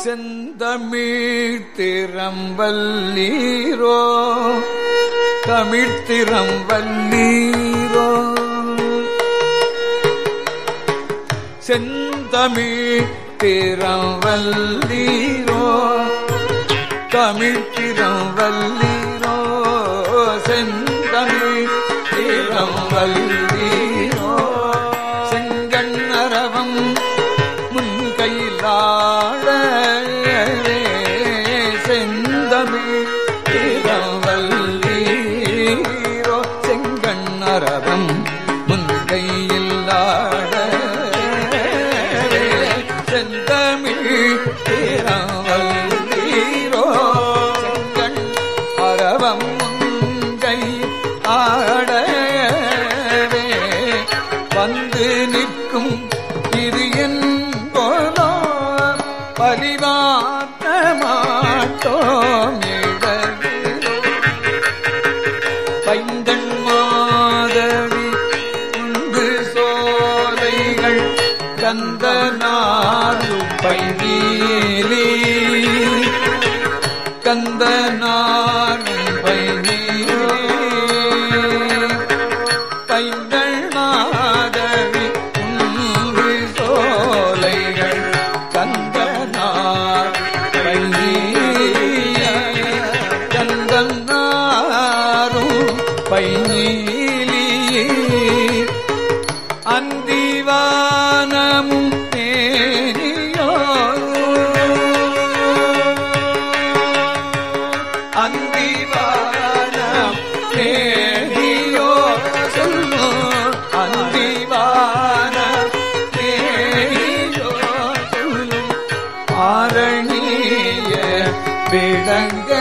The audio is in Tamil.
செந்தமிழ் திறம்பல்லீரோ தமிழ்த்திறம் வல்லீரோ செந்தமிழ் திறம் வல்லீரோ தமிழ்த்திறம் வல்லீரோ செந்தமிழ் திறம் வல்லீரோ செங்கண்ணரவம் முன் கையிலாட செந்தமிழ் திறம் வல்லீரோ செங்கண்ணரவம் முன் கையிலாட செந்தமிழ் திறம் வல்லீரோ செங்கண் அரவம் முன்கை ஆடவே வந்து நிற்கும் இது என்போலோ பரிவாத்த மாட்டோம் இடகிலோ பைந்தன் மாதவி உண்டு சோலைகள் கந்த நாரும் பைநீலி கந்த நாரும் பைநீலி பைந்தள் மாதவி உண்டு சோலைகள் கந்த நார் கந்தன் நாரும் பைநீலி அந்திவானமும் தேனியோ அந்திவானம் தேனியோ சொல்லு அந்திவானம் தேனியோ சொல்லு ஆரணிய விடங்க